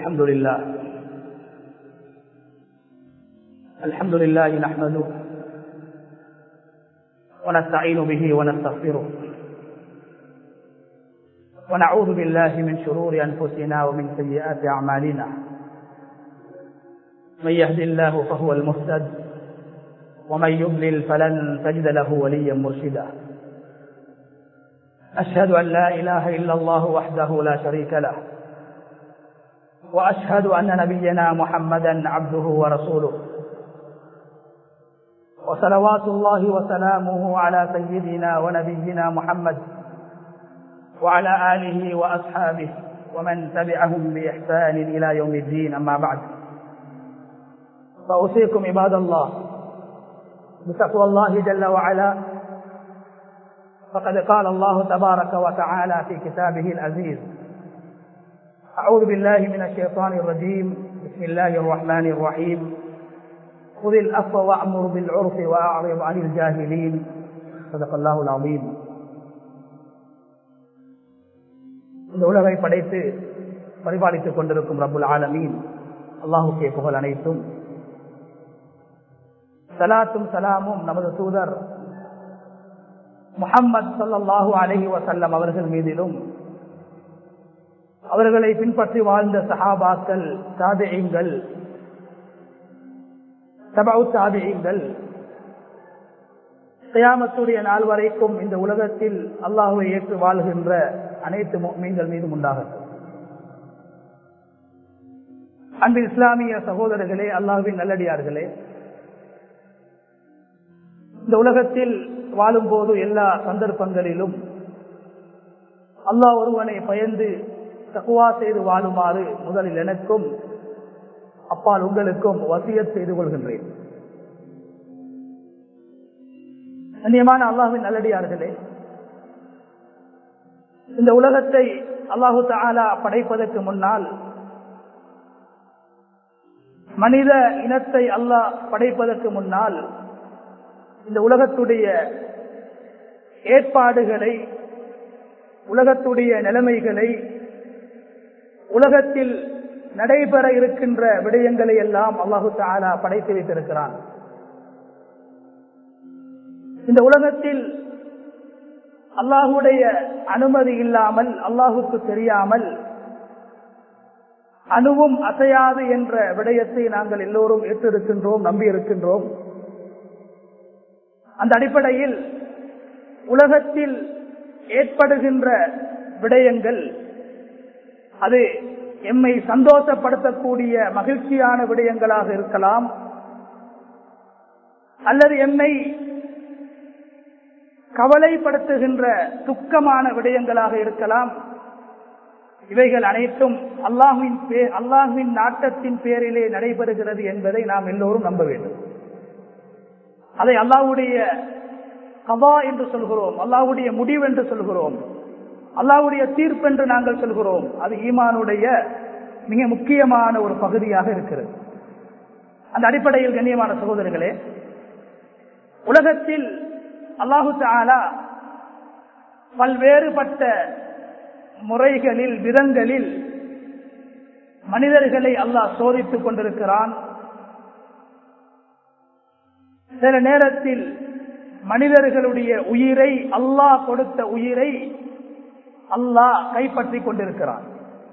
الحمد لله الحمد لله نحمده ونستعين به ونستغفره ونعوذ بالله من شرور أنفسنا ومن سيئات أعمالنا من يهد الله فهو المهتد ومن يضلل فلن تجد له وليا مرشدا أشهد أن لا إله إلا الله وحده لا شريك له وأشهد أن نبينا محمدا عبده ورسوله وصلوات الله وسلامه على سيدنا ونبينا محمد وعلى آله وأصحابه ومن تبعهم بإحسان إلى يوم الدين أما بعد فأوصيكم عباد الله بتقوى الله جل وعلا فقد قال الله تبارك وتعالى في كتابه العزيز أعوذ بالله من الشيطان الرجيم بسم الله الرحمن الرحيم خذ الأفو وأمر بالعرف وأعرض عن الجاهلين صدق الله العظيم இந்த உலகை படைத்து பரிபாலித்துக் கொண்டிருக்கும் ரபுல் ஆலமீன் அல்லாஹுக்கே புகழ் அனைத்தும் சலாத்தும் சலாமும் நமது தூதர் முகம்மது சல்லாஹூ அலஹி வசல்லம் அவர்கள் மீதிலும் அவர்களை பின்பற்றி வாழ்ந்த சஹாபாக்கள் தாபியங்கள் சபவு தாபியங்கள் கயாமத்துடைய நாள் வரைக்கும் இந்த உலகத்தில் அல்லாஹுவை ஏற்று வாழ்கின்ற அனைத்து மீன்கள் மீதும் உண்டாகட்டும் அன்பு இஸ்லாமிய சகோதரர்களே அல்லாஹுவின் நல்லடியார்களே இந்த உலகத்தில் வாழும் போது எல்லா சந்தர்ப்பங்களிலும் அல்லாஹ் ஒருவனை பயந்து தக்குவா செய்து வாழுமாறு முதலில் எனக்கும் அப்பால் உங்களுக்கும் வசியத் செய்து கொள்கின்றேன் கண்ணியமான அல்லாஹின் நல்லடியார்களே இந்த உலகத்தை அல்லாஹு தாலா படைப்பதற்கு முன்னால் மனித இனத்தை அல்லாஹ் படைப்பதற்கு முன்னால் இந்த உலகத்துடைய ஏற்பாடுகளை உலகத்துடைய நிலைமைகளை உலகத்தில் நடைபெற இருக்கின்ற விடயங்களை எல்லாம் அல்லாஹு தாலா படைத்து வைத்திருக்கிறான் இந்த உலகத்தில் அல்லாஹுடைய அனுமதி இல்லாமல் அல்லாஹுக்கு தெரியாமல் அணுவும் அசையாது என்ற விடயத்தை நாங்கள் எல்லோரும் ஏற்றிருக்கின்றோம் நம்பி இருக்கின்றோம் அந்த அடிப்படையில் உலகத்தில் ஏற்படுகின்ற விடயங்கள் அது எம்மை சந்தோஷப்படுத்தக்கூடிய மகிழ்ச்சியான விடயங்களாக இருக்கலாம் அல்லது எம்மை கவலைப்படுத்துகின்ற துக்கமான விடயங்களாக இருக்கலாம் இவைகள் அனைத்தும் அல்லாஹுவின் அல்லாஹுவின் நாட்டத்தின் பேரிலே நடைபெறுகிறது என்பதை நாம் எல்லோரும் நம்ப வேண்டும் அதை அல்லாஹுடைய கவா என்று சொல்கிறோம் அல்லாஹுடைய முடிவு என்று சொல்கிறோம் அல்லாஹுடைய தீர்ப்பு என்று நாங்கள் சொல்கிறோம் அது ஈமானுடைய மிக முக்கியமான ஒரு பகுதியாக இருக்கிறது அந்த அடிப்படையில் கண்ணியமான சகோதரர்களே உலகத்தில் அல்லாஹு தாலா பல்வேறுபட்ட முறைகளில் விதங்களில் மனிதர்களை அல்லாஹ் சோதித்துக் கொண்டிருக்கிறான் சில நேரத்தில் மனிதர்களுடைய உயிரை அல்லாஹ் கொடுத்த உயிரை அல்லாஹ் கைப்பற்றி கொண்டிருக்கிறான்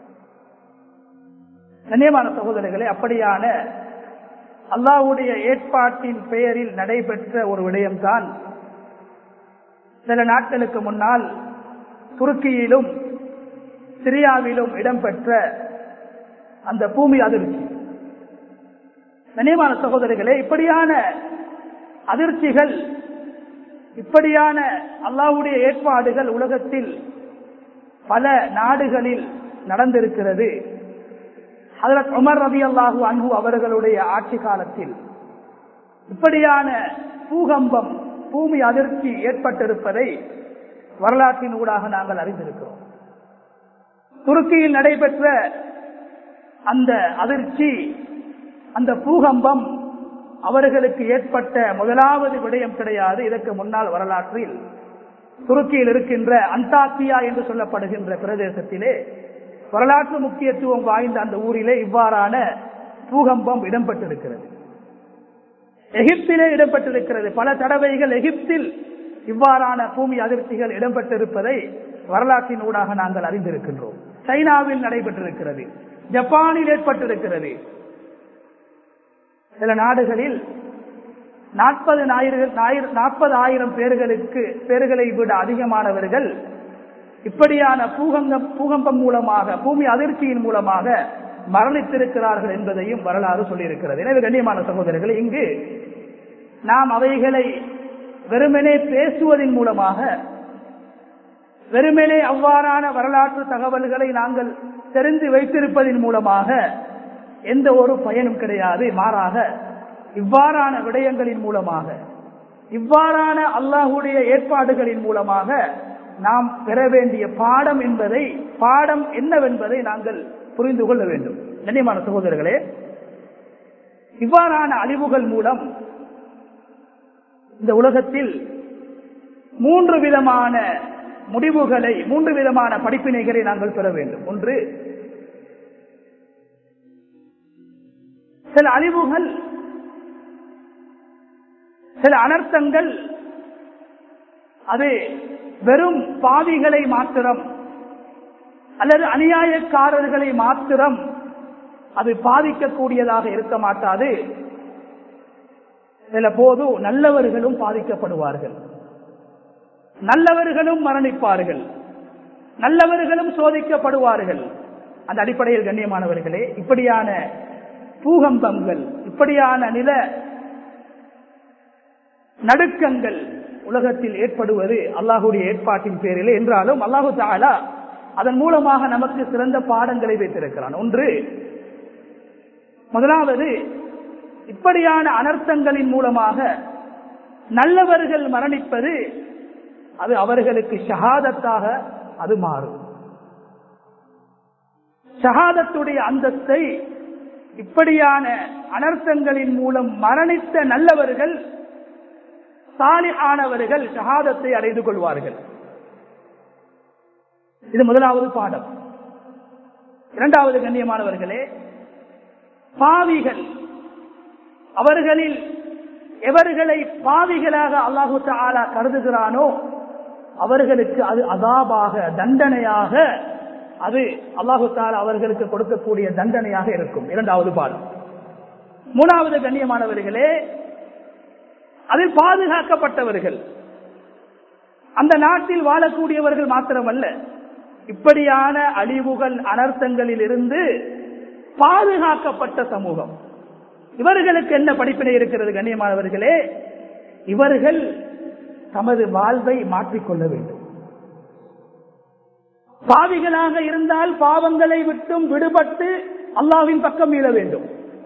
கண்ணியமான சகோதரர்களே அப்படியான அல்லாஹுடைய ஏற்பாட்டின் பெயரில் நடைபெற்ற ஒரு விடயம்தான் சில நாட்களுக்கு முன்னால் துருக்கியிலும் சிரியாவிலும் இடம்பெற்ற அந்த பூமி அதிர்ச்சி கண்ணியமான சகோதரிகளே இப்படியான அதிர்ச்சிகள் இப்படியான அல்லாவுடைய ஏற்பாடுகள் உலகத்தில் பல நாடுகளில் நடந்திருக்கிறது அதற்கு உமர் ரவி அல்லாஹூ அன்பு அவர்களுடைய ஆட்சி காலத்தில் இப்படியான பூகம்பம் பூமி அதிர்ச்சி ஏற்பட்டிருப்பதை வரலாற்றின் ஊடாக நாங்கள் அறிந்திருக்கிறோம் துருக்கியில் நடைபெற்ற அந்த அதிர்ச்சி அந்த பூகம்பம் அவர்களுக்கு ஏற்பட்ட முதலாவது விடயம் கிடையாது இதற்கு முன்னால் வரலாற்றில் துருக்கியில் இருக்கின்ற அந்தாக்கியா என்று சொல்லப்படுகின்ற பிரதேசத்திலே வரலாற்று முக்கியத்துவம் வாய்ந்த அந்த ஊரிலே இவ்வாறான பூகம்பம் இடம்பெற்றிருக்கிறது எகிப்திலே இடம்பெற்றிருக்கிறது பல தடவைகள் எகிப்தில் இவ்வாறான பூமி அதிர்ச்சிகள் இடம்பெற்றிருப்பதை வரலாற்றின் ஊடாக நாங்கள் அறிந்திருக்கின்றோம் சைனாவில் நடைபெற்றிருக்கிறது ஜப்பானில் ஏற்பட்டிருக்கிறது சில நாடுகளில் நாற்பது நாற்பது ஆயிரம் பேர்களுக்கு பேர்களை விட அதிகமானவர்கள் இப்படியான பூகம்பம் பூகம்பம் மூலமாக பூமி அதிர்ச்சியின் மூலமாக மரணித்திருக்கிறார்கள் என்பதையும் வரலாறு சொல்லியிருக்கிறது எனவே கண்ணியமான சகோதரர்கள் இங்கு நாம் அவைகளை வெறுமனே பேசுவதன் மூலமாக வெறுமனே அவ்வாறான வரலாற்று தகவல்களை நாங்கள் தெரிந்து வைத்திருப்பதன் மூலமாக எந்த ஒரு பயனும் கிடையாது மாறாக இவ்வாறான விடயங்களின் மூலமாக இவ்வாறான அல்லாஹுடைய ஏற்பாடுகளின் மூலமாக நாம் பெற வேண்டிய பாடம் என்பதை பாடம் என்னவென்பதை நாங்கள் புரிந்து கொள்ள வேண்டும் கண்ணியமான சகோதரர்களே இவ்வாறான அழிவுகள் மூலம் இந்த உலகத்தில் மூன்று விதமான முடிவுகளை மூன்று விதமான படிப்பினைகளை நாங்கள் பெற வேண்டும் ஒன்று சில அழிவுகள் சில அனர்த்தங்கள் அது வெறும் பாவிகளை மாத்திரம் அல்லது அநியாயக்காரர்களை மாத்திரம் அது பாதிக்கக்கூடியதாக இருக்க மாட்டாது சில போது நல்லவர்களும் பாதிக்கப்படுவார்கள் நல்லவர்களும் மரணிப்பார்கள் நல்லவர்களும் சோதிக்கப்படுவார்கள் அந்த அடிப்படையில் கண்ணியமானவர்களே இப்படியான பூகம்பங்கள் இப்படியான நில நடுக்கங்கள் உலகத்தில் ஏற்படுவது அல்லாஹுடைய ஏற்பாட்டின் பேரில் என்றாலும் அல்லாஹு தாலா அதன் மூலமாக நமக்கு சிறந்த பாடங்களை வைத்திருக்கிறான் ஒன்று முதலாவது இப்படியான அனர்த்தங்களின் மூலமாக நல்லவர்கள் மரணிப்பது அது அவர்களுக்கு ஷஹாதத்தாக அது மாறும் ஷஹாதத்துடைய அந்தஸ்தை இப்படியான அனர்த்தங்களின் மூலம் மரணித்த நல்லவர்கள் சாலிஹானவர்கள் ஷஹாதத்தை அடைந்து கொள்வார்கள் இது முதலாவது பாடம் இரண்டாவது கண்ணியமானவர்களே பாவிகள் அவர்களில் எவர்களை பாவிகளாக அல்லாஹு தாலா கருதுகிறானோ அவர்களுக்கு அது அதாபாக தண்டனையாக அது அல்லாஹு தாலா அவர்களுக்கு கொடுக்கக்கூடிய தண்டனையாக இருக்கும் இரண்டாவது பாடம் மூணாவது கண்ணியமானவர்களே அதில் பாதுகாக்கப்பட்டவர்கள் அந்த நாட்டில் வாழக்கூடியவர்கள் மாத்திரமல்ல இப்படியான அழிவுகள் அனர்த்தங்களில் இருந்து பாதுகாக்கப்பட்ட சமூகம் இவர்களுக்கு என்ன படிப்பினை இருக்கிறது கண்ணியமானவர்களே இவர்கள் தமது வாழ்வை மாற்றிக்கொள்ள வேண்டும் பாவிகளாக இருந்தால் பாவங்களை விட்டும் விடுபட்டு அல்லாவின் பக்கம் மீள வேண்டும்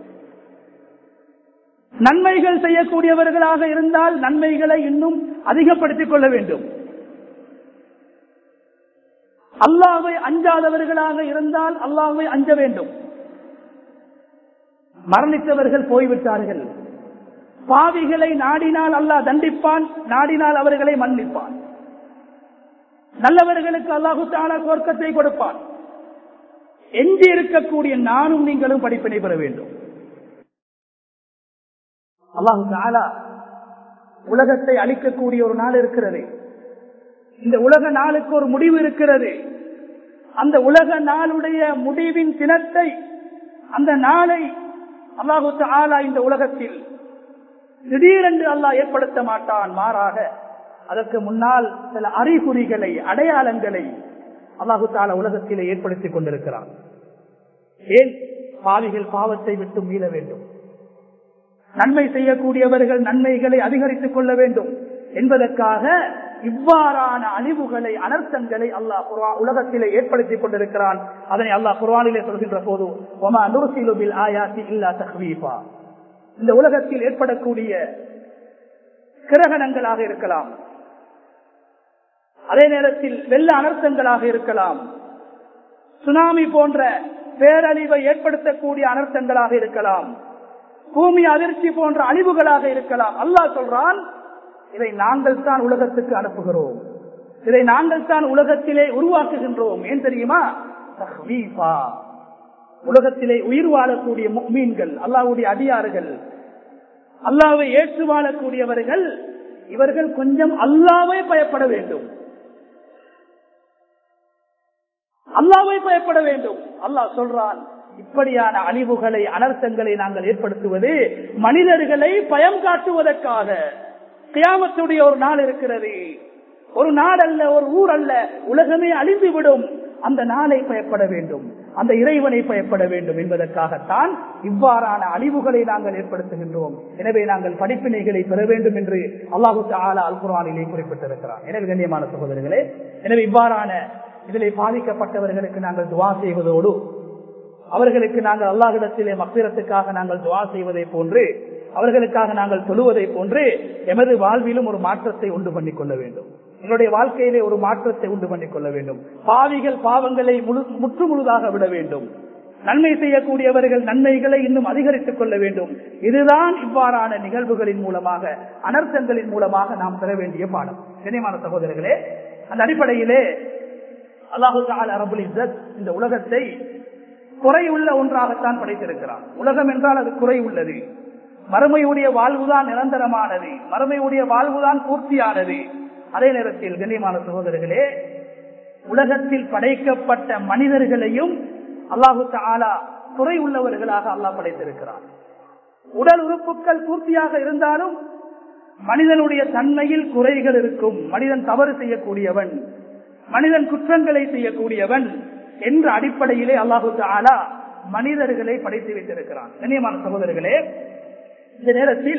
நன்மைகள் செய்யக்கூடியவர்களாக இருந்தால் நன்மைகளை இன்னும் அதிகப்படுத்திக் கொள்ள வேண்டும் அல்லாவை அஞ்சாதவர்களாக இருந்தால் அல்லாவை அஞ்ச வேண்டும் மரணித்தவர்கள் போய்விட்டார்கள் பாவிகளை நாடினால் அல்லாஹ் தண்டிப்பான் நாடினால் அவர்களை மன்னிப்பான் நல்லவர்களுக்கு அல்லாஹு தாலா சொர்க்கத்தை கொடுப்பான் எஞ்சி இருக்கக்கூடிய நானும் நீங்களும் படிப்பினை பெற வேண்டும் அல்லாஹு தாலா உலகத்தை அழிக்கக்கூடிய ஒரு நாள் இருக்கிறது இந்த உலக நாளுக்கு ஒரு முடிவு இருக்கிறது அந்த உலக நாளுடைய முடிவின் தினத்தை அந்த நாளை அல்லாஹு தாலா இந்த உலகத்தில் திடீரென்று அல்லாஹ் ஏற்படுத்த மாட்டான் மாறாக அதற்கு முன்னால் சில அறிகுறிகளை அடையாளங்களை அல்லாஹு தாலா உலகத்திலே ஏற்படுத்திக் கொண்டிருக்கிறான் ஏன் பாவிகள் பாவத்தை விட்டு மீள வேண்டும் நன்மை செய்யக்கூடியவர்கள் நன்மைகளை அதிகரித்துக் கொள்ள வேண்டும் என்பதற்காக இவ்வாறான அழிவுகளை அனர்த்தங்களை அல்லாஹ் உலகத்திலே ஏற்படுத்திக் கொண்டிருக்கிறான் அதனை அல்லாஹ் குர்வானிலே சொல்கின்ற போது இந்த உலகத்தில் ஏற்படக்கூடிய கிரகணங்களாக இருக்கலாம் அதே நேரத்தில் வெள்ள அனர்த்தங்களாக இருக்கலாம் சுனாமி போன்ற பேரழிவை ஏற்படுத்தக்கூடிய அனர்த்தங்களாக இருக்கலாம் பூமி அதிர்ச்சி போன்ற அழிவுகளாக இருக்கலாம் அல்லாஹ் சொல்றான் இதை நாங்கள் தான் உலகத்துக்கு அனுப்புகிறோம் இதை நாங்கள் தான் உலகத்திலே உருவாக்குகின்றோம் ஏன் தெரியுமா தஹ்வீஃபா. உலகத்திலே உயிர் வாழக்கூடிய மீன்கள் அல்லாஹ்வுடைய அடியார்கள் அல்லாவை ஏற்று வாழக்கூடியவர்கள் இவர்கள் கொஞ்சம் அல்லாவை பயப்பட வேண்டும் அல்லாவை பயப்பட வேண்டும் அல்லாஹ் சொல்றான் இப்படியான அழிவுகளை அனர்த்தங்களை நாங்கள் ஏற்படுத்துவது மனிதர்களை பயம் காட்டுவதற்காக கியாமத்துடைய ஒரு நாள் இருக்கிறது ஒரு நாடல்ல ஒரு ஊர் அல்ல உலகமே அழிந்துவிடும் அந்த நாளை பயப்பட வேண்டும் அந்த இறைவனை பயப்பட வேண்டும் என்பதற்காகத்தான் இவ்வாறான அழிவுகளை நாங்கள் ஏற்படுத்துகின்றோம் எனவே நாங்கள் படிப்பினைகளை பெற வேண்டும் என்று அல்லாஹு தாலா அல் குரானிலே குறிப்பிட்டிருக்கிறார் எனவே கண்ணியமான சகோதரர்களே எனவே இவ்வாறான இதிலே பாதிக்கப்பட்டவர்களுக்கு நாங்கள் துவா செய்வதோடு அவர்களுக்கு நாங்கள் அல்லாஹிடத்திலே மக்கிரத்துக்காக நாங்கள் துவா செய்வதை போன்று அவர்களுக்காக நாங்கள் சொல்லுவதை போன்று எமது வாழ்விலும் ஒரு மாற்றத்தை உண்டு பண்ணிக் கொள்ள வேண்டும் எங்களுடைய வாழ்க்கையிலே ஒரு மாற்றத்தை உண்டு பண்ணிக் கொள்ள வேண்டும் பாவிகள் பாவங்களை முழு முற்று முழுதாக விட வேண்டும் நன்மை செய்யக்கூடியவர்கள் நன்மைகளை இன்னும் அதிகரித்துக் கொள்ள வேண்டும் இதுதான் இவ்வாறான நிகழ்வுகளின் மூலமாக அனர்த்தங்களின் மூலமாக நாம் பெற வேண்டிய பாடம் கண்ணியமான சகோதரர்களே அந்த அடிப்படையிலே அல்லாஹு அரபுல் இஸ்ஸத் இந்த உலகத்தை குறையுள்ள ஒன்றாகத்தான் படைத்திருக்கிறான் உலகம் என்றால் அது குறை உள்ளது மறுமையுடைய வாழ்வுதான் நிரந்தரமானது மறுமையுடைய வாழ்வுதான் பூர்த்தியானது அதே நேரத்தில் கண்ணியமான சகோதரர்களே உலகத்தில் படைக்கப்பட்ட மனிதர்களையும் அல்லாஹு ஆலா குறை உள்ளவர்களாக அல்லாஹ் படைத்திருக்கிறான் உடல் உறுப்புகள் பூர்த்தியாக இருந்தாலும் மனிதனுடைய தன்மையில் குறைகள் இருக்கும் மனிதன் தவறு செய்யக்கூடியவன் மனிதன் குற்றங்களை செய்யக்கூடியவன் என்ற அடிப்படையிலே அல்லாஹு ஆலா மனிதர்களை படைத்து வைத்திருக்கிறான் கண்ணியமான சகோதரர்களே இந்த நேரத்தில்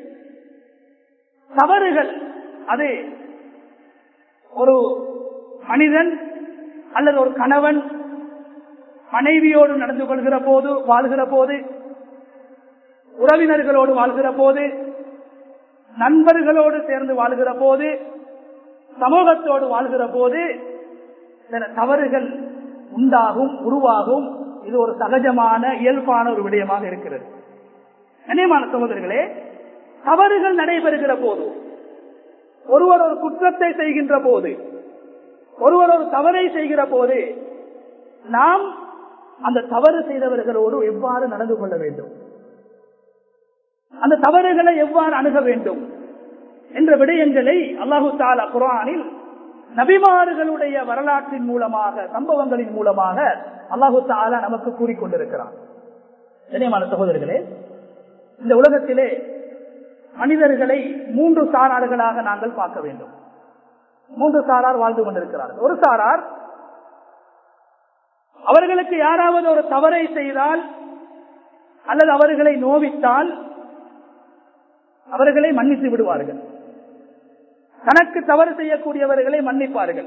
தவறுகள் அது ஒரு மனிதன் அல்லது ஒரு கணவன் மனைவியோடு நடந்து கொள்கிற போது வாழ்கிற போது உறவினர்களோடு வாழ்கிற போது நண்பர்களோடு சேர்ந்து வாழ்கிற போது சமூகத்தோடு வாழ்கிற போது சில தவறுகள் உண்டாகும் உருவாகும் இது ஒரு சகஜமான இயல்பான ஒரு விடயமாக இருக்கிறது கண்ணியமான சகோதரர்களே தவறுகள் நடைபெறுகிற போது ஒருவர் ஒரு குற்றத்தை செய்கின்ற போது ஒருவர் ஒரு தவறை செய்கிற போது நாம் அந்த தவறு செய்தவர்களோடு எவ்வாறு நடந்து கொள்ள வேண்டும் அந்த தவறுகளை எவ்வாறு அணுக வேண்டும் என்ற விடயங்களை அல்லாஹு தாலா குரானில் நபிமாறுகளுடைய வரலாற்றின் மூலமாக சம்பவங்களின் மூலமாக அல்லாஹு தாலா நமக்கு கூறிக்கொண்டிருக்கிறான் கண்ணியமான சகோதரர்களே இந்த உலகத்திலே மனிதர்களை மூன்று சாரார்களாக நாங்கள் பார்க்க வேண்டும் மூன்று சாரார் வாழ்ந்து கொண்டிருக்கிறார்கள் ஒரு சாரார் அவர்களுக்கு யாராவது ஒரு தவறை செய்தால் அல்லது அவர்களை நோவித்தால் அவர்களை மன்னித்து விடுவார்கள் தனக்கு தவறு செய்யக்கூடியவர்களை மன்னிப்பார்கள்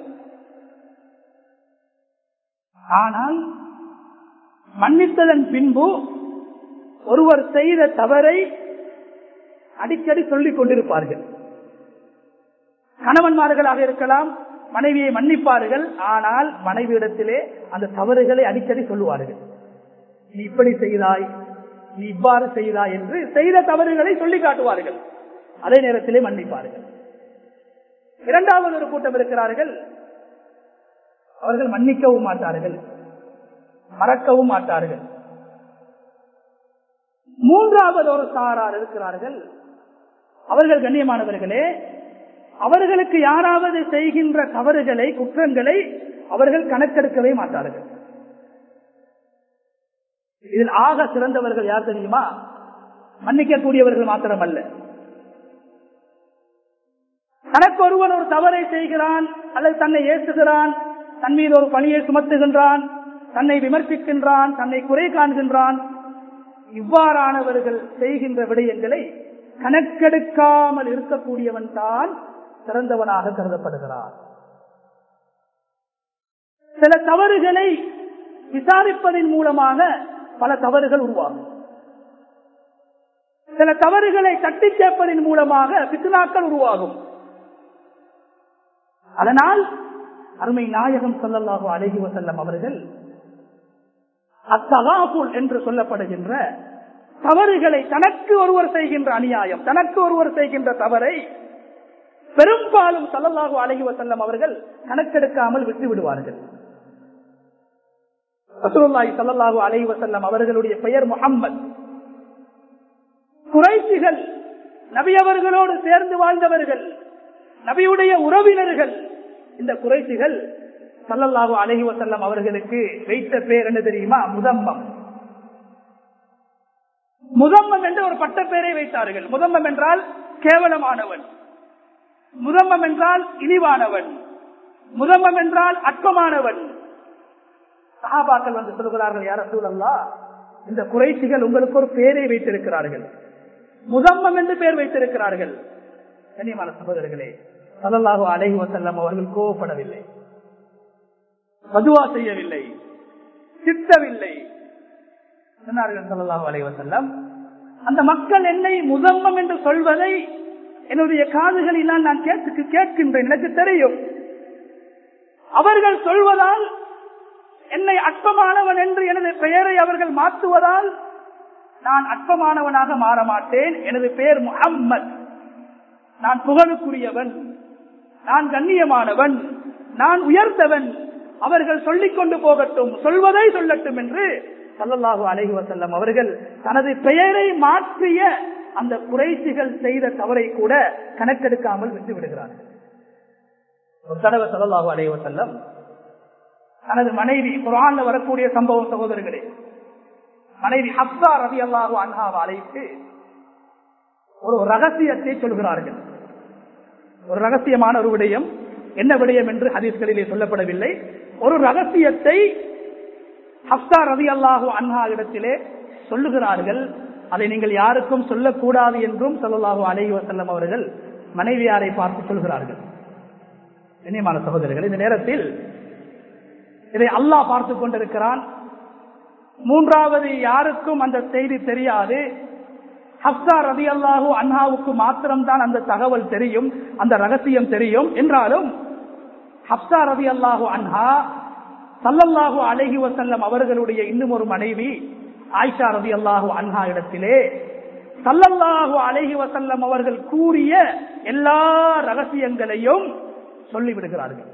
ஆனால் மன்னித்ததன் பின்பு ஒருவர் செய்த தவறை அடிக்கடி சொல்லிக் கொண்டிருப்பார்கள் கணவன்மார்களாக இருக்கலாம் மனைவியை மன்னிப்பார்கள் ஆனால் மனைவியிடத்திலே அந்த தவறுகளை அடிக்கடி சொல்லுவார்கள் நீ இப்படி செய்தாய் நீ இவ்வாறு செய்தாய் என்று செய்த தவறுகளை சொல்லி காட்டுவார்கள் அதே நேரத்திலே மன்னிப்பார்கள் இரண்டாவது ஒரு கூட்டம் இருக்கிறார்கள் அவர்கள் மன்னிக்கவும் மாட்டார்கள் மறக்கவும் மாட்டார்கள் மூன்றாவது ஒரு சாரார் இருக்கிறார்கள் அவர்கள் கண்ணியமானவர்களே அவர்களுக்கு யாராவது செய்கின்ற தவறுகளை குற்றங்களை அவர்கள் கணக்கெடுக்கவே மாட்டார்கள் இதில் ஆக சிறந்தவர்கள் யார் தெரியுமா மன்னிக்கக்கூடியவர்கள் மாத்திரமல்ல தனக்கு ஒருவன் ஒரு தவறை செய்கிறான் அல்லது தன்னை ஏற்றுகிறான் தன் மீது ஒரு பணியை சுமத்துகின்றான் தன்னை விமர்சிக்கின்றான் தன்னை குறை காண்கின்றான் இவ்வாறானவர்கள் செய்கின்ற விடயங்களை கணக்கெடுக்காமல் இருக்கக்கூடியவன் தான் சிறந்தவனாக கருதப்படுகிறார் சில தவறுகளை விசாரிப்பதன் மூலமாக பல தவறுகள் உருவாகும் சில தவறுகளை தட்டி கேட்பதன் மூலமாக பிசுனாக்கள் உருவாகும் அதனால் அருமை நாயகம் சொல்லல்லாஹு அழகி வசல்லம் அவர்கள் அத்தகாபுல் என்று சொல்லப்படுகின்ற தவறுகளை தனக்கு ஒருவர் செய்கின்ற அநியாயம் தனக்கு ஒருவர் செய்கின்ற தவறை பெரும்பாலும் சல்லல்லாஹு அழகி வசல்லம் அவர்கள் கணக்கெடுக்காமல் விட்டு விடுவார்கள் ரசூலுல்லாஹி ஸல்லல்லாஹு அலைஹி வஸல்லம் அவர்களுடைய பெயர் முஹம்மத் குறைசிகள் நபி அவர்களோடு சேர்ந்து வாழ்ந்தவர்கள் நபியுடைய உறவினர்கள் இந்த குறைசிகள் சல்லல்லாஹு அலைஹி வஸல்லம் அவர்களுக்கு வைத்த பேர் என்ன தெரியுமா முதம்மம் முதம்மம் என்று ஒரு பட்ட பெயரை வைத்தார்கள் முதம்மம் என்றால் கேவலமானவன் முதம்மம் என்றால் இழிவானவன் முதம்மம் என்றால் அற்பமானவன் சஹாபாக்கள் வந்து சொல்கிறார்கள் யார சூழல்லா இந்த குறைசிகள் உங்களுக்கு ஒரு பேரை வைத்திருக்கிறார்கள் முதம்மம் என்று பெயர் வைத்திருக்கிறார்கள் கண்ணியமான சகோதரர்களே சல்லல்லாஹு அலைஹி வசல்லம் அவர்கள் கோவப்படவில்லை மதுவா செய்யவில்லை திட்டவில்லை சொன்னார்கள் சல்லல்லாஹு அலைஹி வசல்லம் அந்த மக்கள் என்னை முதம்மம் என்று சொல்வதை என்னுடைய காதுகளினால் நான் கேட்டு கேட்கின்றேன் எனக்கு தெரியும் அவர்கள் சொல்வதால் என்னை அற்பமானவன் என்று எனது பெயரை அவர்கள் மாற்றுவதால் நான் அற்பமானவனாக மாற மாட்டேன் எனது பெயர் முகம்மது நான் புகழுக்குரியவன் நான் கண்ணியமானவன் நான் உயர்ந்தவன் அவர்கள் சொல்லிக் கொண்டு போகட்டும் சொல்வதை சொல்லட்டும் என்று சல்லல்லாஹு அலைஹி வசல்லம் அவர்கள் தனது பெயரை மாற்றிய அந்த குறைசிகள் செய்த தவறை கூட கணக்கெடுக்காமல் விட்டு விடுகிறார்கள் ஒரு தடவை சல்லல்லாஹு அலைஹி வசல்லம் தனது மனைவி குரான்ல வரக்கூடிய சம்பவம் சகோதரர்களே மனைவி ஹப்சா ரவி அல்லாஹு அன்ஹாவை அழைத்து ஒரு ரகசியத்தை சொல்கிறார்கள் ஒரு ரகசியமான ஒரு விடயம் என்ன விடயம் என்று ஹதீஸ்களிலே சொல்லப்படவில்லை ஒரு ரகசியத்தை ஹப்சா ரவி அல்லாஹு அன்ஹா இடத்திலே சொல்லுகிறார்கள் அதை நீங்கள் யாருக்கும் சொல்லக்கூடாது என்றும் சொல்லலாஹு அலைஹி வசல்லம் அவர்கள் மனைவியாரை பார்த்து சொல்கிறார்கள் கண்ணியமான சகோதரர்கள் இந்த நேரத்தில் இதை அல்லாஹ் பார்த்து கொண்டிருக்கிறான் மூன்றாவது யாருக்கும் அந்த செய்தி தெரியாது ஹப்சா ரதி அல்லாஹூ அன்ஹாவுக்கு மாத்திரம்தான் அந்த தகவல் தெரியும் அந்த ரகசியம் தெரியும் என்றாலும் ஹப்சா ரதி அல்லாஹூ அன்ஹா சல்லல்லாஹு அலஹி வசல்லம் அவர்களுடைய இன்னும் ஒரு மனைவி ஆயிஷா ரதி அல்லாஹூ அன்ஹா இடத்திலே சல்லல்லாஹு அலஹி வசல்லம் அவர்கள் கூறிய எல்லா ரகசியங்களையும் சொல்லிவிடுகிறார்கள்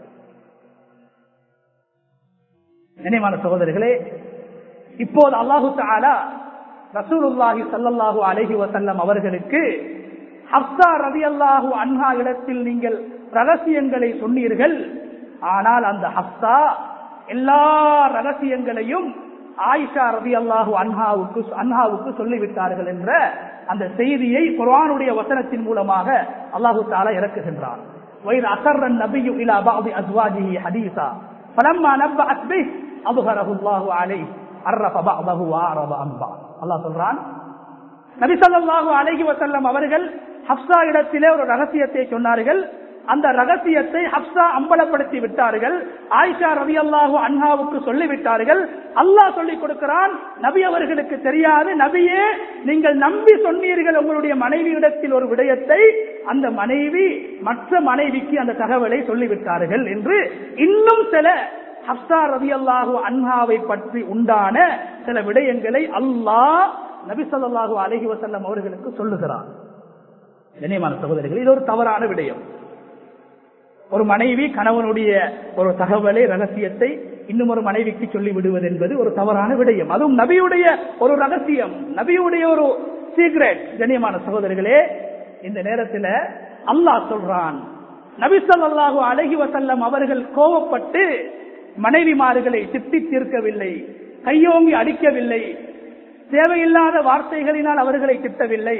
நினைவான சகோதரிகளே இப்போது அல்லாஹு தாலா ரசூலுல்லாஹி சல்லல்லாஹு அலஹி வசல்லம் அவர்களுக்கு ஹப்சா ரவி அல்லாஹு அன்ஹா இடத்தில் நீங்கள் ரகசியங்களை சொன்னீர்கள் ஆனால் அந்த ஹப்சா எல்லா ரகசியங்களையும் ஆயிஷா ரவி அல்லாஹு அன்ஹாவுக்கு அன்ஹாவுக்கு சொல்லிவிட்டார்கள் என்ற அந்த செய்தியை குர்ஆனுடைய வசனத்தின் மூலமாக அல்லாஹு தாலா இறக்குகின்றான் وإذ أسر النبي إلى بعض أزواجه حديثا فلما نبأت به أظهره الله عليه عرف بعضه وأعرض عن بعض அல்லாஹ் சொல்றான் நபி ஸல்லல்லாஹு அலைஹி வஸல்லம் அவர்கள் ஹப்சா இடத்திலே ஒரு ரகசியத்தை சொன்னார்கள் அந்த ரகசியத்தை ஹப்சா அம்பலப்படுத்தி விட்டார்கள் ஆயிஷா ரவி அல்லாஹு அன்ஹாவுக்கு சொல்லிவிட்டார்கள் அல்லாஹ் சொல்லிக் கொடுக்கிறான் நபி அவர்களுக்கு தெரியாது நபியே நீங்கள் நம்பி சொன்னீர்கள் உங்களுடைய மனைவியிடத்தில் ஒரு விடயத்தை அந்த மனைவி மற்ற மனைவிக்கு அந்த தகவலை சொல்லிவிட்டார்கள் என்று இன்னும் சில ஹப்சா ரவி அல்லாஹு அன்ஹாவை பற்றி உண்டான சில விடயங்களை அல்லாஹ் நபி சொல்லாஹு அலஹி வசல்லம் அவர்களுக்கு சொல்லுகிறான் கண்ணியமான சகோதரிகள் இது ஒரு தவறான விடயம் ஒரு மனைவி கணவனுடைய ஒரு தகவலை ரகசியத்தை இன்னும் ஒரு மனைவிக்கு சொல்லி விடுவது என்பது ஒரு தவறான விடயம் அதுவும் நபியுடைய ஒரு ரகசியம் நபியுடைய ஒரு சீக்ரெட் கண்ணியமான சகோதரிகளே இந்த நேரத்தில் அல்லாஹ் சொல்றான் நபி சொல்லாஹு அழகி வசல்லம் அவர்கள் கோவப்பட்டு மனைவிமார்களை திட்டி தீர்க்கவில்லை கையோங்கி அடிக்கவில்லை தேவையில்லாத வார்த்தைகளினால் அவர்களை திட்டவில்லை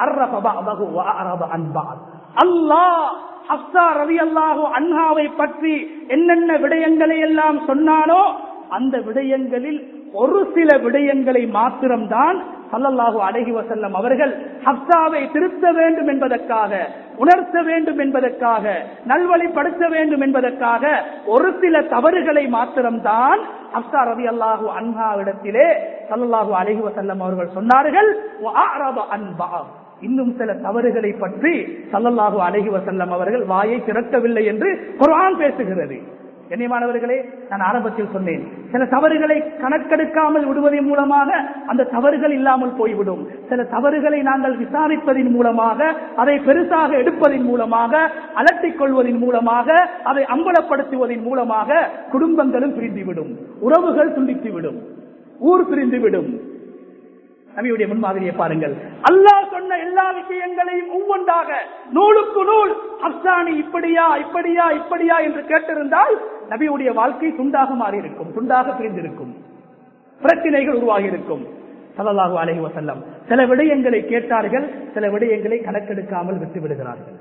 அல்லாஹ் ஹப்சா ரவி அல்லாஹு அன்ஹாவை பற்றி என்னென்ன விடயங்களை எல்லாம் சொன்னானோ அந்த விடயங்களில் ஒரு சில விடயங்களை மாத்திரம்தான் சல்லல்லாஹு அழகி வசல்லம் அவர்கள் ஹப்சாவை திருத்த வேண்டும் என்பதற்காக உணர்த்த வேண்டும் என்பதற்காக நல்வழிப்படுத்த வேண்டும் என்பதற்காக ஒரு சில தவறுகளை மாத்திரம்தான் ஹப்சா ரவி அல்லாஹு அன்ஹாவிடத்திலே சல்லல்லாஹு அழகி வசல்லம் அவர்கள் சொன்னார்கள் அன்பா இன்னும் சில தவறுகளை பற்றி சல்லல்லாஹு அலஹி வசல்லம் அவர்கள் வாயை திறக்கவில்லை என்று குரான் பேசுகிறது கண்ணியமானவர்களே நான் ஆரம்பத்தில் சொன்னேன் சில தவறுகளை கணக்கெடுக்காமல் விடுவதன் மூலமாக அந்த தவறுகள் இல்லாமல் போய்விடும் சில தவறுகளை நாங்கள் விசாரிப்பதன் மூலமாக அதை பெருசாக எடுப்பதன் மூலமாக அலட்டிக் கொள்வதன் மூலமாக அதை அம்பலப்படுத்துவதன் மூலமாக குடும்பங்களும் பிரிந்துவிடும் உறவுகள் துண்டித்துவிடும் ஊர் பிரிந்துவிடும் நபியுடைய முன்மாதிரியை பாருங்கள் அல்லாஹ் சொன்ன எல்லா விஷயங்களையும் ஒவ்வொன்றாக நூலுக்கு நூல் அப்சானி இப்படியா இப்படியா இப்படியா என்று கேட்டிருந்தால் நபியுடைய வாழ்க்கை துண்டாக மாறியிருக்கும் துண்டாக பிரிந்திருக்கும் பிரச்சனைகள் உருவாகி இருக்கும் சல்லல்லாஹு அலைஹி வசல்லம் சில விடயங்களை கேட்டார்கள் சில விடயங்களை கணக்கெடுக்காமல் விட்டு விடுகிறார்கள்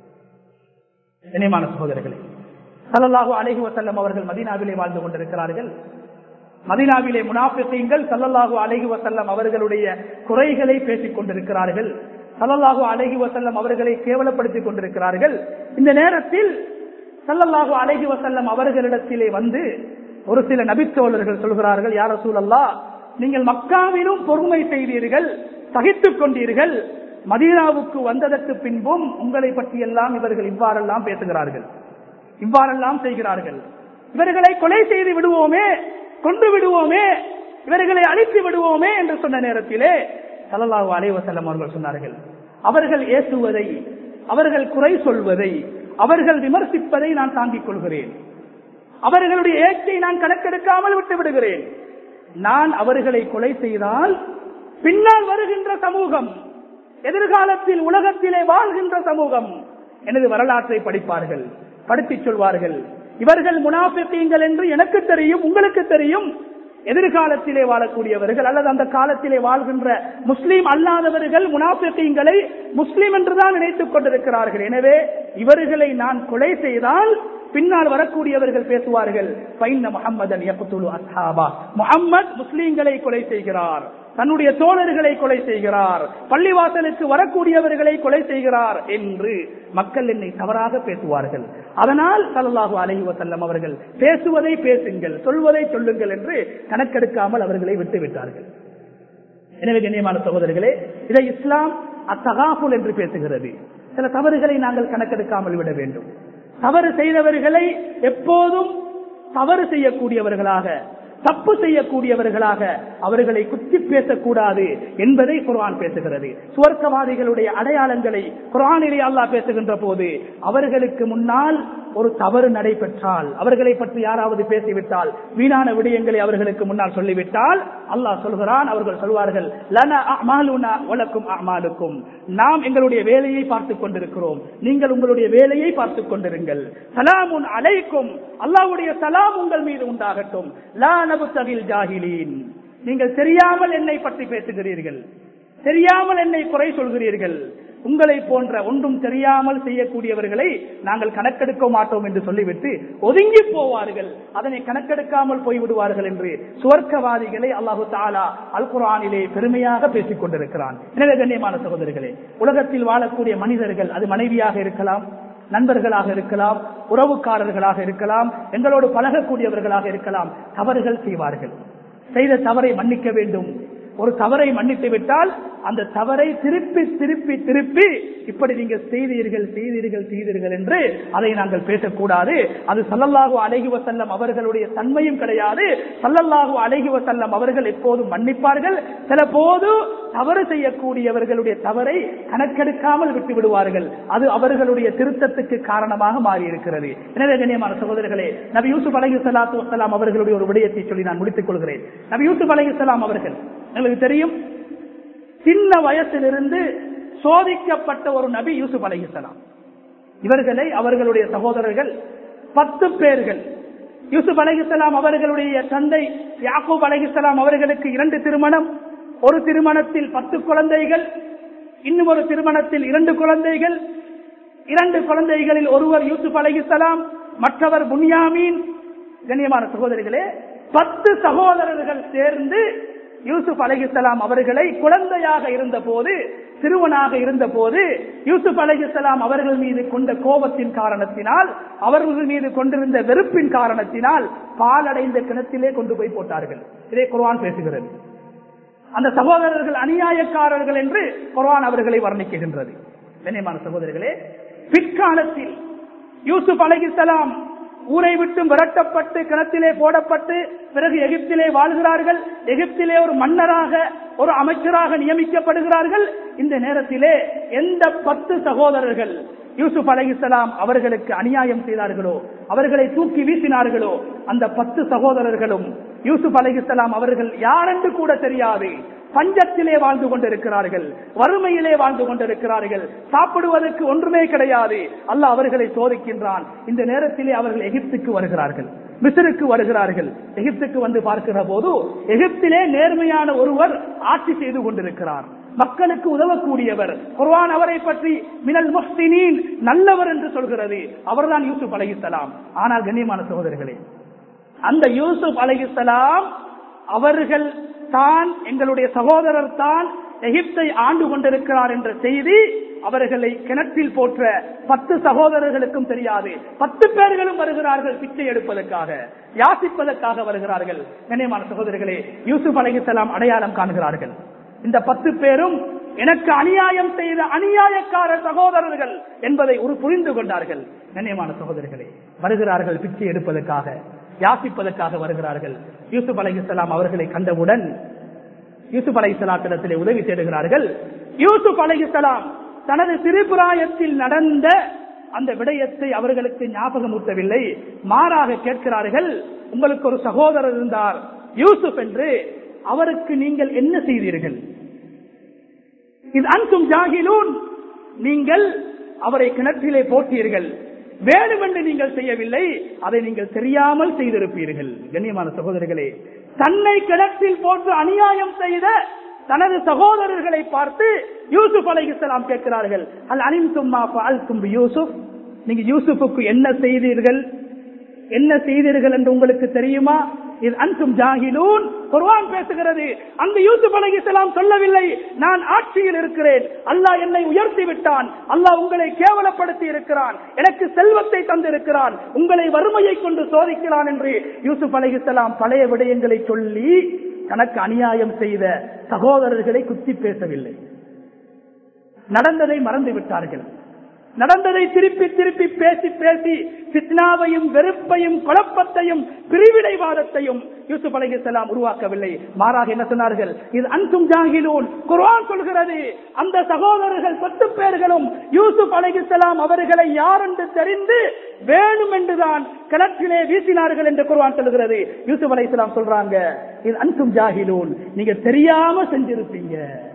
இணைமான சகோதரர்களே சல்லல்லாஹு அலைஹி வசல்லம் அவர்கள் மதீனாவிலே வாழ்ந்து கொண்டிருக்கிறார்கள் மதினாவிலே முனாபிசீங்கள் சல்லல்லாஹு அலஹி வசல்லம் அவர்களுடைய குறைகளை பேசிக் கொண்டிருக்கிறார்கள் சல்லல்லாஹு அலஹி வசல்லம் அவர்களை கேவலப்படுத்திக் கொண்டிருக்கிறார்கள் இந்த நேரத்தில் சல்லல்லாஹு அலஹி வசல்லம் அவர்களிடத்திலே வந்து ஒரு சில நபித்தோழர்கள் சொல்கிறார்கள் யார சூழல்லா நீங்கள் மக்காவிலும் பொறுமை செய்தீர்கள் சகித்துக் கொண்டீர்கள் மதீனாவுக்கு வந்ததற்கு பின்பும் உங்களை பற்றியெல்லாம் இவர்கள் இவ்வாறெல்லாம் பேசுகிறார்கள் இவ்வாறெல்லாம் செய்கிறார்கள் இவர்களை கொலை செய்து விடுவோமே கொண்டு விடுவோமே இவர்களை அழித்து விடுவோமே என்று சொன்ன நேரத்திலே சல்லல்லாஹு அலைவசல்லம் அவர்கள் சொன்னார்கள் அவர்கள் ஏசுவதை அவர்கள் குறை சொல்வதை அவர்கள் விமர்சிப்பதை நான் தாங்கிக் கொள்கிறேன் அவர்களுடைய ஏச்சை நான் கணக்கெடுக்காமல் விட்டு விடுகிறேன் நான் அவர்களை கொலை செய்தால் பின்னால் வருகின்ற சமூகம் எதிர்காலத்தில் உலகத்திலே வாழ்கின்ற சமூகம் எனது வரலாற்றை படிப்பார்கள் படித்துச் சொல்வார்கள் இவர்கள் முனாபித்தீங்கள் என்று எனக்கு தெரியும் உங்களுக்கு தெரியும் எதிர்காலத்திலே வாழக்கூடியவர்கள் அல்லது அந்த காலத்திலே வாழ்கின்ற முஸ்லீம் அல்லாதவர்கள் முனாபித்தீங்களை முஸ்லீம் என்றுதான் நினைத்துக் கொண்டிருக்கிறார்கள் எனவே இவர்களை நான் கொலை செய்தால் பின்னால் வரக்கூடியவர்கள் பேசுவார்கள் முகம்மதன் முகம்மது முஸ்லீம்களை கொலை செய்கிறார் தன்னுடைய தோழர்களை கொலை செய்கிறார் பள்ளிவாசலுக்கு வரக்கூடியவர்களை கொலை செய்கிறார் என்று மக்கள் என்னை தவறாக பேசுவார்கள் அதனால் சல்லாஹு அலஹி வசல்லம் அவர்கள் பேசுவதை பேசுங்கள் சொல்வதை சொல்லுங்கள் என்று கணக்கெடுக்காமல் அவர்களை விட்டுவிட்டார்கள் எனவே கண்ணியமான சகோதரர்களே இதை இஸ்லாம் அத்தகாஃபுல் என்று பேசுகிறது சில தவறுகளை நாங்கள் கணக்கெடுக்காமல் விட வேண்டும் தவறு செய்தவர்களை எப்போதும் தவறு செய்யக்கூடியவர்களாக தப்பு செய்யக்கூடியவர்களாக அவர்களை குத்தி பேசக்கூடாது என்பதை குர்ஆன் பேசுகிறது சுவர்க்கவாதிகளுடைய அடையாளங்களை குர்ஆனிலே அல்லாஹ் பேசுகின்ற போது அவர்களுக்கு முன்னால் ஒரு தவறு நடைபெற்றால் அவர்களை பற்றி யாராவது பேசிவிட்டால் வீணான விடயங்களை அவர்களுக்கு முன்னால் சொல்லிவிட்டால் அல்லாஹ் சொல்கிறான் அவர்கள் சொல்வார்கள் லன அமாலுனா வழக்கும் அமாலுக்கும் நாம் எங்களுடைய வேலையை பார்த்துக் கொண்டிருக்கிறோம் நீங்கள் உங்களுடைய வேலையை பார்த்துக் கொண்டிருங்கள் சலாமுன் அலைக்கும் அல்லாஹ்வுடைய சலாம் உங்கள் மீது உண்டாகட்டும் லா நபுத்தகில் ஜாகிலீன் நீங்கள் தெரியாமல் என்னை பற்றி பேசுகிறீர்கள் தெரியாமல் என்னை குறை சொல்கிறீர்கள் உங்களை போன்ற ஒன்றும் தெரியாமல் செய்யக்கூடியவர்களை நாங்கள் கணக்கெடுக்க மாட்டோம் என்று சொல்லிவிட்டு ஒதுங்கி போவார்கள் அதனை கணக்கெடுக்காமல் போய்விடுவார்கள் என்று சுவர்க்கவாதிகளை அல்லாஹு தாலா அல் குரானிலே பெருமையாக பேசிக் கொண்டிருக்கிறான் எனவே கண்ணியமான சகோதரர்களே உலகத்தில் வாழக்கூடிய மனிதர்கள் அது மனைவியாக இருக்கலாம் நண்பர்களாக இருக்கலாம் உறவுக்காரர்களாக இருக்கலாம் எங்களோடு பழகக்கூடியவர்களாக இருக்கலாம் தவறுகள் செய்வார்கள் செய்த தவறை மன்னிக்க வேண்டும் ஒரு தவறை மன்னித்து விட்டால் அந்த தவறை திருப்பி திருப்பி திருப்பி இப்படி நீங்க செய்தீர்கள் செய்தீர்கள் செய்தீர்கள் என்று அதை நாங்கள் பேசக்கூடாது அது சல்லல்லாஹு அழகி வசல்லம் அவர்களுடைய தன்மையும் கிடையாது சல்லல்லாஹு அழகி வசல்லம் அவர்கள் எப்போதும் மன்னிப்பார்கள் சில போது தவறு செய்யக்கூடியவர்களுடைய தவறை கணக்கெடுக்காமல் விட்டு விடுவார்கள் அது அவர்களுடைய திருத்தத்துக்கு காரணமாக மாறி இருக்கிறது எனவே கண்ணியமான சகோதரர்களே நபி யூசுப் அலஹி சலாத்து வசலாம் அவர்களுடைய ஒரு விடயத்தை சொல்லி நான் முடித்துக் கொள்கிறேன் நபி யூசுப் அலஹி அவர்கள் எங்களுக்கு தெரியும் சின்ன வயசிலிருந்து சோதிக்கப்பட்ட ஒரு நபி யூசுப் அலைஹிசலாம் இவர்களை அவர்களுடைய சகோதரர்கள் பத்து பேர்கள் யூசுப் அலைஹிசலாம் அவர்களுடைய தந்தை யாக்கூப் அலைஹிசலாம் அவர்களுக்கு இரண்டு திருமணம் ஒரு திருமணத்தில் பத்து குழந்தைகள் இன்னும் ஒரு திருமணத்தில் இரண்டு குழந்தைகள் இரண்டு குழந்தைகளில் ஒருவர் யூசுப் அலைஹிசலாம் மற்றவர் புன்யாமீன் கண்ணியமான சகோதரிகளே பத்து சகோதரர்கள் சேர்ந்து யூசுப் அலஹிசலாம் அவர்களை குழந்தையாக இருந்த போது சிறுவனாக இருந்த போது யூசுப் அலஹிசலாம் அவர்கள் மீது கொண்ட கோபத்தின் காரணத்தினால் அவர்கள் மீது கொண்டிருந்த வெறுப்பின் காரணத்தினால் பாலடைந்த கிணத்திலே கொண்டு போய் போட்டார்கள் இதை குர்வான் பேசுகிறது அந்த சகோதரர்கள் அநியாயக்காரர்கள் என்று குர்வான் அவர்களை வர்ணிக்குகின்றது கண்ணியமான சகோதரர்களே பிற்காலத்தில் யூசுப் அலஹிசலாம் ஊரை விட்டு விரட்டப்பட்டு கிணத்திலே போடப்பட்டு பிறகு எகிப்திலே வாழ்கிறார்கள் எகிப்திலே ஒரு மன்னராக ஒரு அமைச்சராக நியமிக்கப்படுகிறார்கள் இந்த நேரத்திலே எந்த பத்து சகோதரர்கள் யூசுப் அலைஹிஸ்ஸலாம் அவர்களுக்கு அநியாயம் செய்தார்களோ அவர்களை தூக்கி வீசினார்களோ அந்த பத்து சகோதரர்களும் யூசுப் அலைஹிஸ்ஸலாம் அவர்கள் யாரென்று கூட தெரியாது பஞ்சத்திலே வாழ்ந்து கொண்டிருக்கிறார்கள் வறுமையிலே வாழ்ந்து கொண்டிருக்கிறார்கள் சாப்பிடுவதற்கு ஒன்றுமே கிடையாது அல்லாஹ் அவர்களை சோதிக்கின்றான் இந்த நேரத்திலே அவர்கள் எகிப்துக்கு வருகிறார்கள் மிஸ்ருக்கு வருகிறார்கள் எகிப்துக்கு வந்து பார்க்கிற போது எகிப்திலே நேர்மையான ஒருவர் ஆட்சி செய்து கொண்டிருக்கிறார் மக்களுக்கு உதவக்கூடியவர் குர்ஆன் அவரை பற்றி மினல் முஹ்சினீன் நல்லவர் என்று சொல்கிறது அவர்தான் யூசுப் அலைஹிஸ்ஸலாம் ஆனால் கண்ணியமான சகோதரர்களே அந்த யூசுப் அலைஹிஸ்ஸலாம் அவர்கள் தான் எங்களுடைய சகோதரர் தான் எகிப்தை ஆண்டு கொண்டிருக்கிறார் என்ற செய்தி அவர்களை கிணற்றில் போற்ற பத்து சகோதரர்களுக்கும் தெரியாது பத்து பேர்களும் வருகிறார்கள் பிச்சை எடுப்பதற்காக யாசிப்பதற்காக வருகிறார்கள் கண்ணியமான சகோதரர்களே யூசுப் அலைஹிஸ்ஸலாம் அடையாளம் காண்கிறார்கள் இந்த பத்து பேரும் எனக்கு அநியாயம் செய்த அநியாயக்கார சகோதரர்கள் என்பதை ஒரு புரிந்து கொண்டார்கள் கண்ணியமான சகோதரர்களே வருகிறார்கள் பிச்சை எடுப்பதற்காக யாசிப்பதற்காக வருகிறார்கள் யூசுப் அலைஹிஸ்ஸலாம் அவர்களை கண்டவுடன் யூசுப் அலைஹிஸ்ஸலாத்திடத்திலே உதவி தேடுகிறார்கள் யூசுப் அலைஹிஸ்ஸலாம் தனது சிறுபிராயத்தில் நடந்த அந்த விடயத்தை அவர்களுக்கு ஞாபகமூட்டவில்லை மாறாக கேட்கிறார்கள் உங்களுக்கு ஒரு சகோதரர் இருந்தார் யூசுப் என்று அவருக்கு நீங்கள் என்ன செய்தீர்கள் இது அன்சும் ஜாகிலூன் நீங்கள் அவரை கிணற்றிலே போட்டீர்கள் வேணுமென்று நீங்கள் செய்யவில்லை அதை நீங்கள் தெரியாமல் செய்திருப்பீர்கள் கண்ணியமான சகோதரர்களே தன்னை கிணற்றில் போட்டு அநியாயம் செய்த தனது சகோதரர்களை பார்த்து யூசுப் அலைஹிஸ்ஸலாம் கேட்கிறார்கள் அல் அனிம் தும்மா பால் தும்பு யூசுப் நீங்க யூசுப்புக்கு என்ன செய்தீர்கள் என்ன செய்தீர்கள் என்று உங்களுக்கு தெரியுமா இது அன்சும் ஜாகிலூன் குர்ஆன் பேசுகிறது அந்த யூசுப் அலைஹிஸ்ஸலாம் சொல்லவில்லை நான் ஆட்சியில் இருக்கிறேன் அல்லாஹ் என்னை உயர்த்தி விட்டான் அல்லாஹ் உங்களை கேவலப்படுத்தி இருக்கிறான் எனக்கு செல்வத்தை தந்திருக்கிறான் உங்களை வறுமையை கொண்டு சோதிக்கிறான் என்று யூசுப் அலைஹிஸ்ஸலாம் பழைய விடயங்களை சொல்லி தனக்கு அநியாயம் செய்த சகோதரர்களை குத்தி பேசவில்லை நடந்ததை மறந்து விட்டார்கள் நடந்ததை திருப்பி திருப்பி பேசி பேசி சித்னாவையும் வெறுப்பையும் குழப்பத்தையும் பிரிவினைவாதத்தையும் யூசுப் அலைஹிஸ்ஸலாம் உருவாக்கவில்லை மாறாக என்ன சொன்னார்கள் இது அன்சும் ஜாகிலூன் குர்ஆன் சொல்கிறது அந்த சகோதரர்கள் பத்து பேர்களும் யூசுப் அலைஹிஸ்ஸலாம் அவர்களை யார் என்று தெரிந்து வேணும் என்றுதான் கிணற்றிலே வீசினார்கள் என்று குர்ஆன் சொல்கிறது யூசுப் அலைஹிஸ்ஸலாம் சொல்றாங்க இது அன்சும் ஜாகிலூன் நீங்க தெரியாம செஞ்சிருப்பீங்க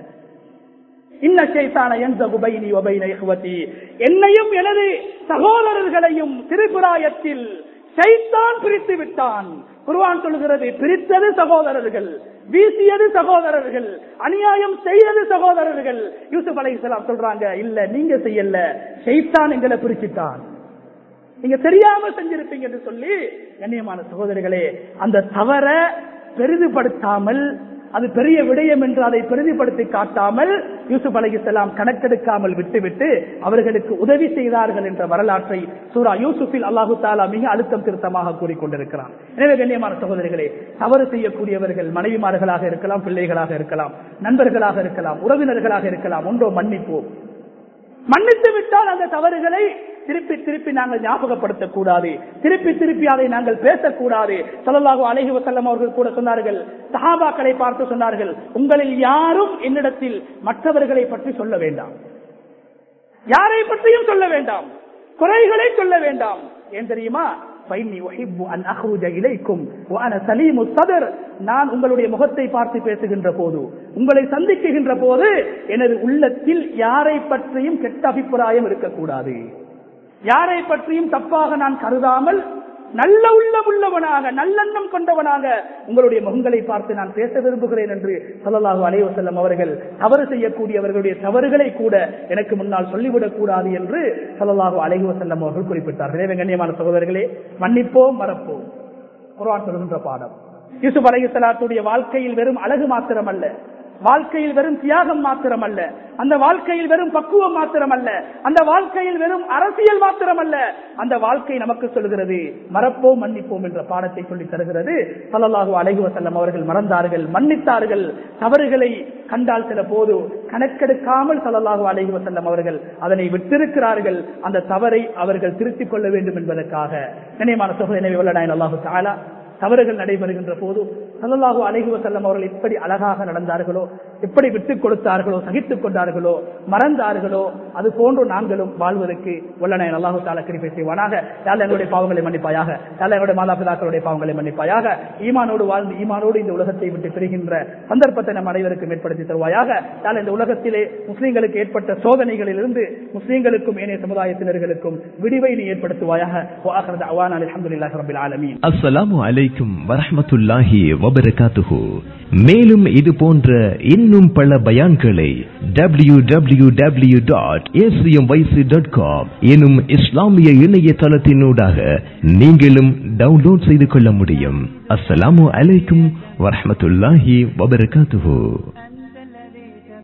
இன்ன சைத்தான என்சகு பைனி வபைன இஹ்வதி என்னையும் எனது சகோதரர்களையும் திருப்புராயத்தில் சைத்தான் பிரித்து விட்டான் குர்ஆன் சொல்கிறது பிரித்தது சகோதரர்கள் வீசியது சகோதரர்கள் அநியாயம் செய்தது சகோதரர்கள் யூசுப் அலைஹிஸ்ஸலாம் சொல்றாங்க இல்ல நீங்க செய்யல சைத்தான் எங்களை பிரிச்சுட்டான் நீங்க தெரியாம செஞ்சிருப்பீங்க என்று சொல்லி கண்ணியமான சகோதரிகளே அந்த தவற பெரிதுபடுத்தாமல் அது பெரிய விடயம் என்று அதை பெரிதுபடுத்தி காட்டாமல் யூசுப் அலைஹிஸ்ஸலாம் கணக்கெடுக்காமல் விட்டுவிட்டு அவர்களுக்கு உதவி செய்தார்கள் என்ற வரலாற்றை சூரா யூசுஃபில் அல்லாஹு தாலா மிக அழுத்தம் திருத்தமாக கூறிக்கொண்டிருக்கிறான் எனவே கண்ணியமான சகோதரிகளே தவறு செய்யக்கூடியவர்கள் மனைவிமார்களாக இருக்கலாம் பிள்ளைகளாக இருக்கலாம் நண்பர்களாக இருக்கலாம் உறவினர்களாக இருக்கலாம் ஒன்றோ மன்னிப்போம் மன்னித்து விட்டால் அந்த தவறுகளை திருப்பி திருப்பி நாங்கள் ஞாபகப்படுத்தக் கூடாது திருப்பி திருப்பி அதை நாங்கள் பேசக்கூடாது சொல்லலாக அழகி வசல்லம் அவர்கள் கூட சொன்னார்கள் சஹாபாக்களை பார்த்து சொன்னார்கள் உங்களில் யாரும் என்னிடத்தில் மற்றவர்களை பற்றி சொல்ல வேண்டாம் யாரை பற்றியும் சொல்ல வேண்டாம் குறைகளை சொல்ல வேண்டாம் ஏன் தெரியுமா فإني أحب أن أخرج إليكم وأنا سليم الصدر நான் உங்களுடைய முகத்தை பார்த்து பேசுகின்ற போது உங்களை சந்திக்குகின்ற போது எனது உள்ளத்தில் யாரை பற்றியும் கெட்ட அபிப்பிராயம் இருக்கக்கூடாது யாரை பற்றியும் தப்பாக நான் கருதாமல் நல்ல உள்ளம் உள்ளவனாக நல்லெண்ணம் கொண்டவனாக உங்களுடைய முகங்களை பார்த்து நான் பேச விரும்புகிறேன் என்று சொல்லலாக அலைவசல்லம் அவர்கள் தவறு செய்யக்கூடியவர்களுடைய தவறுகளை கூட எனக்கு முன்னால் சொல்லிவிடக் கூடாது என்று சொல்லலாக அலைவசல்லம் அவர்கள் குறிப்பிட்டார்கள் எனவே கண்ணியமான சகோதரர்களே மன்னிப்போம் மறப்போம் குர்ஆன் சொல்கின்ற பாடம் யூசுப் அலைஹிஸ்ஸலாத்துடைய வாழ்க்கையில் வெறும் அழகு மாத்திரம் அல்ல வாழ்க்கையில் வெறும் தியாகம் மாத்திரமல்ல அந்த வாழ்க்கையில் வெறும் பக்குவம் மாத்திரமல்ல அந்த வாழ்க்கையில் வெறும் அரசியல் மாத்திரமல்ல அந்த வாழ்க்கை நமக்கு சொல்கிறது மறப்போம் மன்னிப்போம் என்ற பாடத்தை சொல்லி தருகிறது சல்லல்லாஹு அலைஹி வஸல்லம் அவர்கள் மறந்தார்கள் மன்னித்தார்கள் தவறுகளை கண்டால் சில போது கணக்கெடுக்காமல் சல்லல்லாஹு அலைஹி வஸல்லம் அவர்கள் அதனை விட்டிருக்கிறார்கள் அந்த தவறை அவர்கள் திருத்திக் கொள்ள வேண்டும் என்பதற்காக நினைமான சகோதரனை எனவே வல்லநாயன் அல்லாஹு தஆலா தவறுகள் நடைபெறுகின்ற போது சல்லல்லாஹு அலைஹி வஸல்லம் அவர்கள் எப்படி அழகாக நடந்தார்களோ எப்படி விட்டுக் கொடுத்தார்களோ சகித்துக் கொண்டார்களோ மறந்தார்களோ அது போன்று நாங்களும் வாழ்வதற்கு வல்லனை அல்லாஹு தாலா கிருபை செய்வானாக யாழ் எங்களுடைய பாவங்களை மன்னிப்பாயாக யாழ் எங்களுடைய மாதாபிதாக்களுடைய பாவங்களை மன்னிப்பாயாக ஈமானோடு வாழ்ந்து ஈமானோடு இந்த உலகத்தை விட்டு பிரிகின்ற சந்தர்ப்பத்தை நம் அனைவருக்கும் ஏற்படுத்தி தருவாயாக யாழ் இந்த உலகத்திலே முஸ்லீம்களுக்கு ஏற்பட்ட சோதனைகளிலிருந்து முஸ்லீம்களுக்கும் ஏனைய சமுதாயத்தினர்களுக்கும் விடிவை நீ ஏற்படுத்துவாயாக அலமதுல்லாஹி ரபில் ஆலமீன் அஸ்ஸலாமு அலைக்கும் வரஹ்மத்துல்லாஹி வபரகாத்துஹு மேலும் இது போன்ற இன்னும் பல பயான்களை W W W dot dot com எனும் இஸ்லாமிய இணையதளத்தினூடாக நீங்களும் டவுன்லோட் செய்து கொள்ள முடியும் அஸ்ஸலாமு அலைக்கும் வரஹ்மத்துல்லாஹி வபரகாத்துஹு